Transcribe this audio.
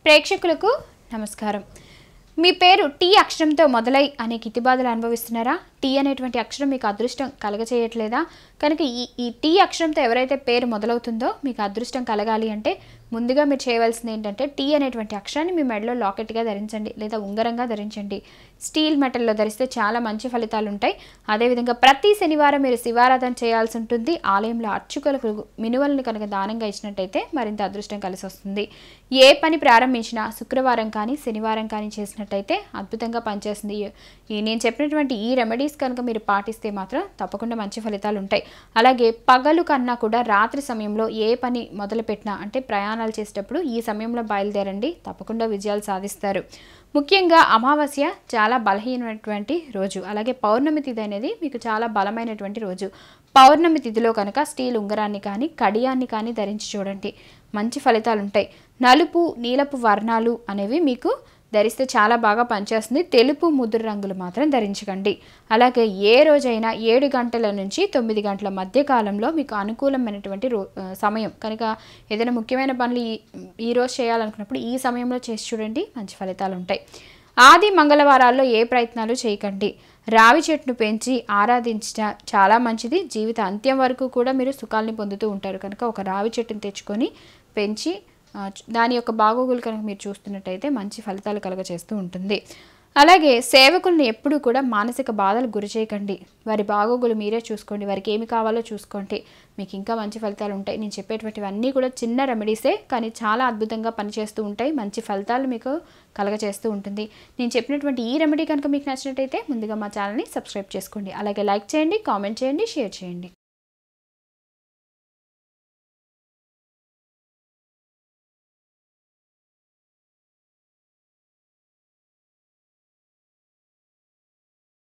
ప్రేక్షకులకు నమస్కారం మీ పేరు టీ అక్షరంతో మొదలై అనేక ఇతిబాధలు అనుభవిస్తున్నారా టీ అనేటువంటి అక్షరం మీకు అదృష్టం కలగచేయట్లేదా కనుక ఈ ఈ టీ అక్షరంతో ఎవరైతే పేరు మొదలవుతుందో మీకు అదృష్టం కలగాలి అంటే ముందుగా మీరు చేయవలసింది ఏంటంటే టీ అనేటువంటి అక్షరాన్ని మీ మెడలో లాకెట్గా ధరించండి లేదా ఉంగరంగా ధరించండి స్టీల్ మెటల్లో ధరిస్తే చాలా మంచి ఫలితాలు ఉంటాయి అదేవిధంగా ప్రతి శనివారం మీరు శివారాధన చేయాల్సి ఉంటుంది ఆలయంలో అర్చుకలకు మినువల్ని కనుక దానంగా ఇచ్చినట్టయితే మరింత అదృష్టం కలిసి వస్తుంది ఏ పని ప్రారంభించినా శుక్రవారం కానీ శనివారం కానీ చేసినట్టయితే అద్భుతంగా పనిచేస్తుంది ఈ- ఈ నేను చెప్పినటువంటి ఈ రెమెడీస్ కనుక మీరు పాటిస్తే మాత్రం తప్పకుండా మంచి ఫలితాలు ఉంటాయి అలాగే పగలు కన్నా కూడా రాత్రి సమయంలో ఏ పని మొదలుపెట్టినా అంటే ప్రయాణాలు చేసేటప్పుడు ఈ సమయంలో బయలుదేరండి తప్పకుండా విజయాలు సాధిస్తారు ముఖ్యంగా అమావాస్య చాలా బలహీనమైనటువంటి రోజు అలాగే పౌర్ణమి తిథి అనేది మీకు చాలా బలమైనటువంటి రోజు పౌర్ణమి తిథిలో కనుక స్టీల్ ఉంగరాన్ని కానీ కడియాన్ని కానీ ధరించి చూడండి మంచి ఫలితాలు ఉంటాయి నలుపు నీలపు వర్ణాలు అనేవి మీకు ధరిస్తే చాలా బాగా పనిచేస్తుంది తెలుపు ముదురు రంగులు మాత్రం ధరించకండి అలాగే ఏ రోజైనా ఏడు గంటల నుంచి తొమ్మిది గంటల మధ్య కాలంలో మీకు అనుకూలమైనటువంటి రో ఆ, సమయం కనుక ఏదైనా ముఖ్యమైన పనులు ఈ ఈ రోజు చేయాలనుకున్నప్పుడు ఈ సమయంలో చేసి చూడండి మంచి ఫలితాలు ఉంటాయి ఆది మంగళవారాల్లో ఏ ప్రయత్నాలు చేయకండి రావి చెట్టును పెంచి ఆరాధించడం చాలా మంచిది జీవిత అంత్యం వరకు కూడా మీరు సుఖాల్ని పొందుతూ ఉంటారు కనుక ఒక రావి చెట్టును తెచ్చుకొని పెంచి ఆ, చు- దాని యొక్క బాగోగులు కనుక మీరు చూస్తున్నట్టయితే మంచి ఫలితాలు కలుగచేస్తూ ఉంటుంది అలాగే సేవకుల్ని ఎప్పుడూ కూడా మానసిక బాధలు గురి చేయకండి వారి బాగోగులు మీరే చూసుకోండి వారికి ఏమి కావాలో చూసుకోండి మీకు ఇంకా మంచి ఫలితాలు ఉంటాయి నేను చెప్పేటువంటివన్నీ కూడా చిన్న రెమెడీసే కానీ చాలా అద్భుతంగా పనిచేస్తూ ఉంటాయి మంచి ఫలితాలు మీకు కలగచేస్తూ ఉంటుంది నేను చెప్పినటువంటి ఈ రెమెడీ కనుక మీకు నచ్చినట్టయితే ముందుగా మా ఛానల్ని సబ్స్క్రైబ్ చేసుకోండి అలాగే లైక్ చేయండి కామెంట్ చేయండి షేర్ చేయండి